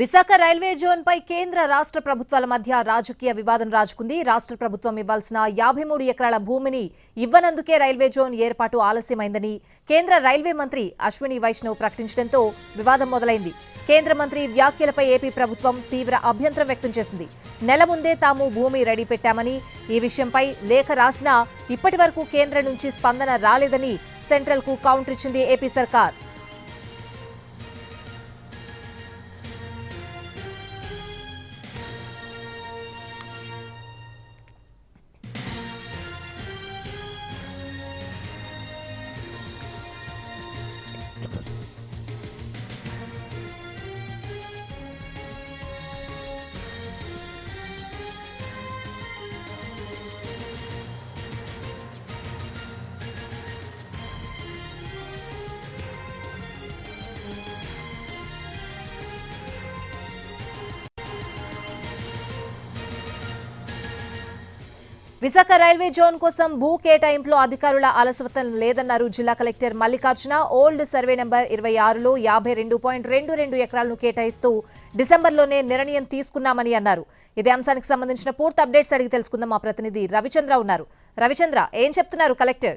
Visakha railway zone పై కేంద్ర రాష్ట్ర ప్రభుత్వాల మధ్య రాజకీయ వివాదం రాజుకుంది రాష్ట్ర ప్రభుత్వం ఇవ్వాల్సిన యాభై మూడు ఎకరాల భూమిని ఇవ్వనందుకే రైల్వే జోన్ ఏర్పాటు ఆలస్యమైందని కేంద్ర రైల్వే మంత్రి అశ్విని వైష్ణవ్ ప్రకటించడంతో వివాదం మొదలైంది కేంద్ర మంత్రి వ్యాఖ్యలపై ఏపీ ప్రభుత్వం తీవ్ర అభ్యంతరం వ్యక్తం చేసింది నెల ముందే తాము భూమి రెడీ పెట్టామని ఈ విషయంపై లేఖ రాసినా ఇప్పటి వరకు కేంద్రం నుంచి స్పందన రాలేదని సెంట్రల్ కు కౌంటర్ ఇచ్చింది ఏపీ సర్కార్ విశాఖ రైల్వే జోన్ కోసం భూ కేటాయింపులో అధికారుల అలసవతం లేదన్నారు జిల్లా collector Mallikarjuna old survey number ఇరవై ఆరులో యాభై రెండు పాయింట్ రెండు రెండు ఎకరాలను కేటాయిస్తూ డిసెంబర్లోనే నిర్ణయం తీసుకున్నామని అన్నారు ఇదే అంశానికి సంబంధించిన పూర్తి అప్డేట్స్ అడిగి తెలుసుకుందాం మా ప్రతినిధి రవిచంద్ర ఉన్నారు రవిచంద్ర ఏం చెప్తున్నారు కలెక్టర్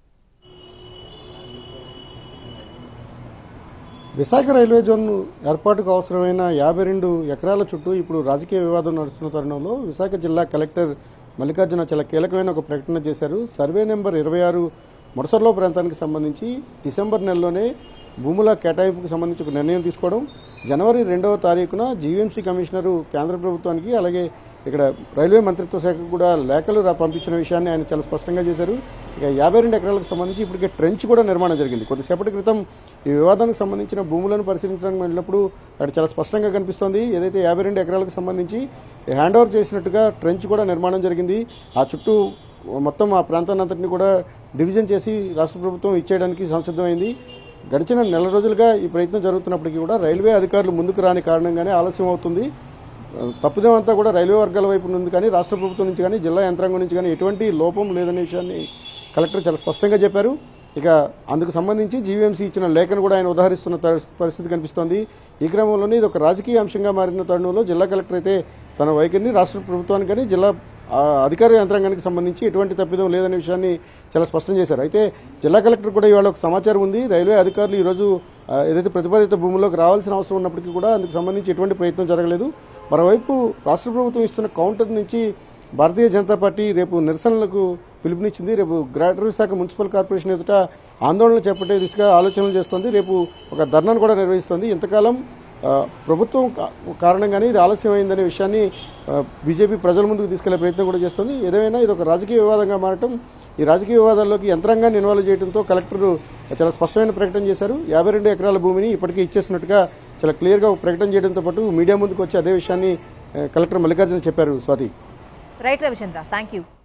విశాఖ రైల్వే జోన్ ఏర్పాటుకు అవసరమైన యాభై రెండు ఎకరాల చుట్టూ ఇప్పుడు రాజకీయ వివాదం నడుస్తున్న తరుణంలో విశాఖ జిల్లా కలెక్టర్ మల్లికార్జున చాలా కీలకమైన ఒక ప్రకటన చేశారు సర్వే నెంబర్ ఇరవై ఆరు ముడసర్లో ప్రాంతానికి సంబంధించి డిసెంబర్ నెలలోనే భూముల కేటాయింపుకు సంబంధించి ఒక నిర్ణయం తీసుకోవడం జనవరి రెండవ తారీఖున జీవీఎంసీ కమిషనరు కేంద్ర ప్రభుత్వానికి అలాగే ఇక్కడ రైల్వే మంత్రిత్వ శాఖకు కూడా లేఖలు రా- పంపించిన విషయాన్ని ఆయన చాలా స్పష్టంగా చేశారు ఇక యాభై రెండు ఎకరాలకు సంబంధించి ఇప్పటికే ట్రెంచ్ కూడా నిర్మాణం జరిగింది కొద్దిసేపటి క్రితం ఈ వివాదానికి సంబంధించిన భూములను పరిశీలించడానికి వెళ్ళినప్పుడు అక్కడ చాలా స్పష్టంగా కనిపిస్తోంది ఏదైతే యాభై రెండు ఎకరాలకు సంబంధించి హ్యాండ్ ఓవర్ చేసినట్టుగా ట్రెంచ్ కూడా నిర్మాణం జరిగింది ఆ చుట్టూ మొత్తం ఆ ప్రాంతాన్ని అంతటిని కూడా డివిజన్ చేసి రాష్ట్ర ప్రభుత్వం ఇచ్చేయడానికి సంసిద్ధమైంది గడిచిన నెల రోజులుగా ఈ ప్రయత్నం జరుగుతున్నప్పటికీ కూడా రైల్వే అధికారులు ముందుకు రాని కారణంగానే ఆలస్యం అవుతుంది తప్పుదేం అంతా కూడా రైల్వే వర్గాల వైపు నుండి కానీ రాష్ట్ర ప్రభుత్వం నుంచి కానీ జిల్లా యంత్రాంగం నుంచి కానీ ఎటువంటి లోపం లేదనే విషయాన్ని కలెక్టర్ చాలా స్పష్టంగా చెప్పారు ఇక అందుకు సంబంధించి జీవీఎంసీ ఇచ్చిన లేఖను కూడా ఆయన ఉదాహరిస్తున్న త- పరిస్థితి కనిపిస్తోంది ఈ క్రమంలోనే ఇది ఒక రాజకీయ అంశంగా మారిన తరుణంలో జిల్లా కలెక్టర్ అయితే తన వైఖరిని రాష్ట్ర ప్రభుత్వానికి కానీ జిల్లా ఆ, అధికార యంత్రాంగానికి సంబంధించి ఎటువంటి తప్పిదం లేదనే విషయాన్ని చాలా స్పష్టం చేశారు అయితే జిల్లా కలెక్టర్ కూడా ఇవాళ ఒక సమాచారం ఉంది రైల్వే అధికారులు ఈరోజు ఆ, ఏదైతే ప్రతిపాదిత భూముల్లోకి రావాల్సిన అవసరం ఉన్నప్పటికీ కూడా అందుకు సంబంధించి ఎటువంటి ప్రయత్నం జరగలేదు మరోవైపు రాష్ట్ర ప్రభుత్వం ఇస్తున్న కౌంటర్ నుంచి భారతీయ జనతా పార్టీ రేపు నిరసనలకు పిలుపునిచ్చింది రేపు గ్రేటర్ విశాఖ మున్సిపల్ కార్పొరేషన్ ఎదుట ఆందోళన చేపట్టే దిశగా ఆలోచనలు చేస్తోంది రేపు ఒక ధర్నాను కూడా నిర్వహిస్తోంది ఇంతకాలం ఆ, ప్రభుత్వం కా- కారణంగానే ఇది ఆలస్యమైందనే విషయాన్ని ఆ, బీజేపీ ప్రజల ముందుకు తీసుకెళ్లే ప్రయత్నం కూడా చేస్తుంది ఏదేమైనా ఇది ఒక రాజకీయ వివాదంగా మారటం ఈ రాజకీయ వివాదాల్లోకి యంత్రాంగాన్ని ఇన్వాల్వ్ చేయడంతో కలెక్టర్ చాలా స్పష్టమైన ప్రకటన చేశారు యాభై రెండు ఎకరాల భూమిని ఇప్పటికే ఇచ్చేసినట్టుగా చాలా క్లియర్గా ఒక ప్రకటన చేయడంతో పాటు మీడియా ముందుకు వచ్చి అదే విషయాన్ని ఆ, కలెక్టర్ మల్లికార్జున చెప్పారు Swathi right Ravichandra thank you